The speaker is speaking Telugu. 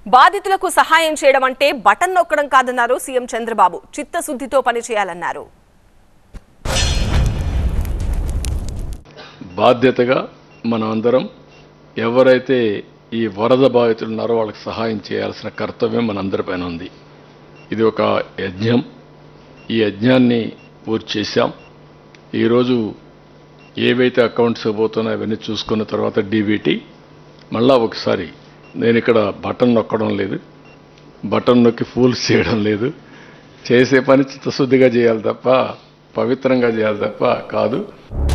బాధితులకు సహాయం చేయడం అంటే బటన్ నొక్కడం కాదన్నారు సీఎం చంద్రబాబు చిత్తశుద్ధితో పనిచేయాలన్నారు బాధ్యతగా మనం అందరం ఎవరైతే ఈ వరద బాధితులు ఉన్నారో వాళ్ళకి సహాయం చేయాల్సిన కర్తవ్యం మనందరిపైన ఉంది ఇది ఒక యజ్ఞం ఈ యజ్ఞాన్ని పూర్తి చేశాం ఈరోజు ఏవైతే అకౌంట్స్ పోతున్నాయో అవన్నీ చూసుకున్న తర్వాత డీబీటీ మళ్ళా ఒకసారి నేను ఇక్కడ బటన్ నొక్కడం లేదు బటన్ నొక్కి ఫూల్స్ చేయడం లేదు చేసే పని చిత్తశుద్ధిగా చేయాలి తప్ప పవిత్రంగా చేయాలి తప్ప కాదు